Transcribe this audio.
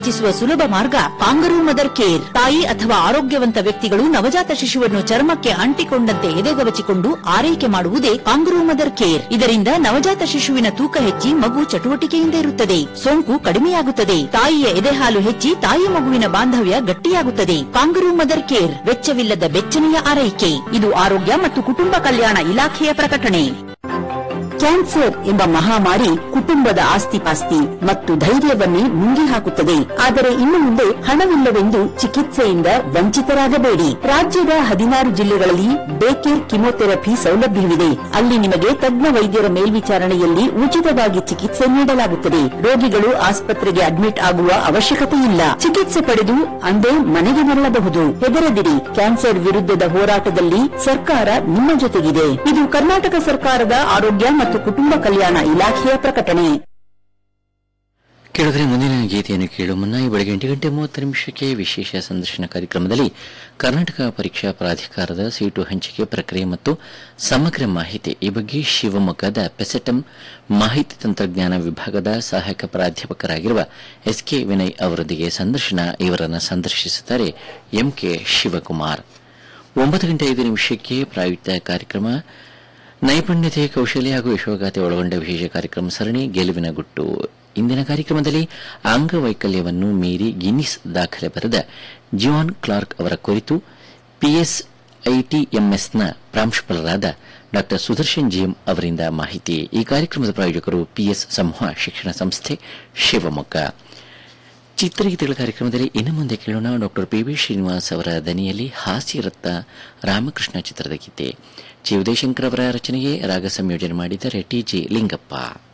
ಹೆಚ್ಚಿಸುವ ಸುಲಭ ಮಾರ್ಗ ಕಾಂಗರೂ ಮದರ್ ಕೇರ್ ತಾಯಿ ಅಥವಾ ಆರೋಗ್ಯವಂತ ವ್ಯಕ್ತಿಗಳು ನವಜಾತ ಶಿಶುವನ್ನು ಚರ್ಮಕ್ಕೆ ಅಂಟಿಕೊಂಡಂತೆ ಎದೆಗವಚಿಕೊಂಡು ಆರೈಕೆ ಮಾಡುವುದೇ ಕಾಂಗರೂ ಮದರ್ ಕೇರ್ ಇದರಿಂದ ನವಜಾತ ಶಿಶುವಿನ ತೂಕ ಹೆಚ್ಚಿ ಮಗು ಚಟುವಟಿಕೆಯಿಂದ ಇರುತ್ತದೆ ಸೋಂಕು ಕಡಿಮೆಯಾಗುತ್ತದೆ ತಾಯಿಯ ಎದೆಹಾಲು ಹೆಚ್ಚಿ ತಾಯಿ ಮಗುವಿನ ಬಾಂಧವ್ಯ ಗಟ್ಟಿಯಾಗುತ್ತದೆ ಕಾಂಗರೂ ಮದರ್ ಕೇರ್ ವೆಚ್ಚವಿಲ್ಲದ ಬೆಚ್ಚನೆಯ ಆರೈಕೆ ಇದು ಆರೋಗ್ಯ ಮತ್ತು ಕುಟುಂಬ ಕಲ್ಯಾಣ ಇಲಾಖೆಯ ಪ್ರಕಟಣೆ ಕ್ಯಾನ್ಸರ್ ಎಂಬ ಮಹಾಮಾರಿ ಕುಟುಂಬದ ಆಸ್ತಿಪಾಸ್ತಿ ಮತ್ತು ಧೈರ್ಯವನ್ನೇ ನುಂಗಿ ಹಾಕುತ್ತದೆ ಆದರೆ ಇನ್ನು ಮುಂದೆ ಹಣವಿಲ್ಲವೆಂದು ಚಿಕಿತ್ಸೆಯಿಂದ ವಂಚಿತರಾಗಬೇಡಿ ರಾಜ್ಯದ ಹದಿನಾರು ಜಿಲ್ಲೆಗಳಲ್ಲಿ ಬೇಕೇರ್ ಕಿಮೋಥೆರಪಿ ಸೌಲಭ್ಯವಿದೆ ಅಲ್ಲಿ ನಿಮಗೆ ತಜ್ಞ ವೈದ್ಯರ ಮೇಲ್ವಿಚಾರಣೆಯಲ್ಲಿ ಉಚಿತವಾಗಿ ಚಿಕಿತ್ಸೆ ನೀಡಲಾಗುತ್ತದೆ ರೋಗಿಗಳು ಆಸ್ಪತ್ರೆಗೆ ಅಡ್ಮಿಟ್ ಆಗುವ ಅವಶ್ಯಕತೆ ಇಲ್ಲ ಚಿಕಿತ್ಸೆ ಪಡೆದು ಅಂದೇ ಮನೆಗೆ ಮರಳಬಹುದು ಹೆದರದಿರಿ ಕ್ಯಾನ್ಸರ್ ವಿರುದ್ಧದ ಹೋರಾಟದಲ್ಲಿ ಸರ್ಕಾರ ನಿಮ್ಮ ಜೊತೆಗಿದೆ ಇದು ಕರ್ನಾಟಕ ಸರ್ಕಾರದ ಆರೋಗ್ಯ ಮತ್ತು ಕುಟುಂಬ ಕಲ್ಯಾಣ ಇಲಾಖೆಯ ಪ್ರಕಟಣೆ ಕೇಳಿದ್ರೆ ಮುಂದಿನ ಗೀತೆಯನ್ನು ಕೇಳುವ ಮುನ್ನ ಈ ಬೆಳಗ್ಗೆ ಎಂಟು ಗಂಟೆ ಮೂವತ್ತು ನಿಮಿಷಕ್ಕೆ ವಿಶೇಷ ಸಂದರ್ಶನ ಕಾರ್ಯಕ್ರಮದಲ್ಲಿ ಕರ್ನಾಟಕ ಪರೀಕ್ಷಾ ಪ್ರಾಧಿಕಾರದ ಸೀಟು ಹಂಚಿಕೆ ಪ್ರಕ್ರಿಯೆ ಮತ್ತು ಸಮಗ್ರ ಮಾಹಿತಿ ಈ ಬಗ್ಗೆ ಶಿವಮೊಗ್ಗದ ಪೆಸೆಟಂ ಮಾಹಿತಿ ತಂತ್ರಜ್ಞಾನ ವಿಭಾಗದ ಸಹಾಯಕ ಪ್ರಾಧ್ಯಾಪಕರಾಗಿರುವ ಎಸ್ ಕೆ ವಿನಯ್ ಅವರೊಂದಿಗೆ ಸಂದರ್ಶನ ಇವರನ್ನು ಸಂದರ್ಶಿಸುತ್ತಾರೆ ಎಂಕೆ ಶಿವಕುಮಾರ್ ಒಂಬತ್ತು ಗಂಟೆ ಐದು ನಿಮಿಷಕ್ಕೆ ಪ್ರಾಯುಕ್ತ ಕಾರ್ಯಕ್ರಮ ನೈಪುಣ್ಯತೆ ಕೌಶಲ್ಯ ಹಾಗೂ ಯಶೋಗಾಥೆ ಒಳಗೊಂಡ ವಿಶೇಷ ಕಾರ್ಯಕ್ರಮ ಸರಣಿ ಗೆಲುವಿನ ಗುಟ್ಟು ಇಂದಿನ ಕಾರ್ಯಕ್ರಮದಲ್ಲಿ ಅಂಗವೈಕಲ್ಯವನ್ನು ಮೀರಿ ಗಿನ್ನಿಸ್ ದಾಖಲೆ ಬರೆದ ಜಿವಾನ್ ಕ್ಲಾರ್ಕ್ ಅವರ ಕುರಿತು ಪಿಎಸ್ಐಟಿಎಂಎಸ್ನ ಪ್ರಾಂಶುಪಾಲರಾದ ಡಾ ಸುದರ್ಶನ್ ಜಿಎಂ ಅವರಿಂದ ಮಾಹಿತಿ ಈ ಕಾರ್ಯಕ್ರಮದ ಪ್ರಾಯೋಜಕರು ಪಿಎಸ್ ಸಮೂಹ ಶಿಕ್ಷಣ ಸಂಸ್ಥೆ ಶಿವಮೊಗ್ಗ ಚಿತ್ರಗೀತೆಗಳ ಕಾರ್ಯಕ್ರಮದಲ್ಲಿ ಇನ್ನು ಮುಂದೆ ಕೇಳೋಣ ಡಾಕ್ಟರ್ ಪಿ ವಿ ಶ್ರೀನಿವಾಸ್ ಅವರ ದನಿಯಲ್ಲಿ ಹಾಸ್ಯರತ್ನ ರಾಮಕೃಷ್ಣ ಚಿತ್ರದ ಗೀತೆ ಜಿ ಉದಯಶಂಕರ್ ಅವರ ರಚನೆಗೆ ರಾಗ ಸಂಯೋಜನೆ ಮಾಡಿದ್ದಾರೆ ಟಿ ಜಿ ಲಿಂಗಪ್ಪ